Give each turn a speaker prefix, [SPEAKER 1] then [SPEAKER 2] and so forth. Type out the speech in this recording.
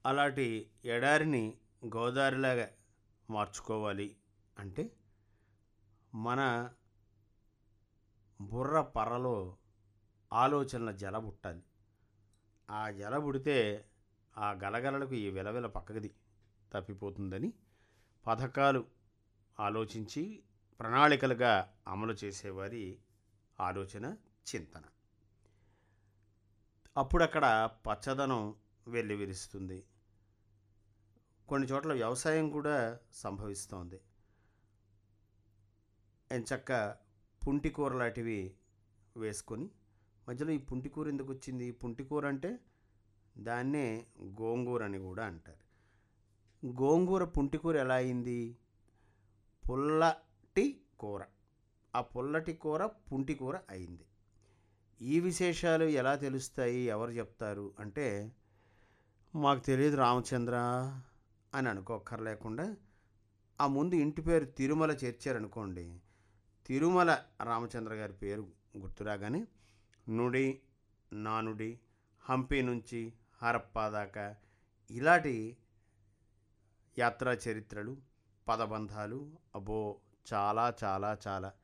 [SPEAKER 1] అలాంటి ఎడారిని గోదావరిలాగా మార్చుకోవాలి అంటే మన బుర్ర పర్రలో ఆలోచనల జల పుట్టాలి ఆ జల పుడితే ఆ గలగలలకు ఈ విలవిల పక్కది తప్పిపోతుందని పథకాలు ఆలోచించి ప్రణాళికలుగా అమలు చేసేవారి ఆలోచన చింతన అప్పుడక్కడ పచ్చదనం వెల్లివిరుస్తుంది కొన్ని చోట్ల వ్యవసాయం కూడా సంభవిస్తోంది ఎంచక్క పుంటికూర లాంటివి వేసుకొని మధ్యలో ఈ పుంటికూర ఎందుకు వచ్చింది పుంటికూర అంటే దాన్నే గోంగూర అని కూడా అంటారు గోంగూర పుంటికూర ఎలా అయింది పుల్లటి కూర ఆ పుల్లటి కూర పుంటి కూర అయింది ఈ విశేషాలు ఎలా తెలుస్తాయి ఎవరు చెప్తారు అంటే మాకు తెలియదు రామచంద్ర అని అనుకోక్కర్లేకుండా ఆ ముందు ఇంటి పేరు తిరుమల చేర్చారనుకోండి తిరుమల రామచంద్ర గారి పేరు గుర్తురాగానే నుడి నానుడి హంపి నుంచి హరప్పా దాకా ఇలాంటి యాత్రా చరిత్రలు పదబంధాలు అబ్బో చాలా చాలా చాలా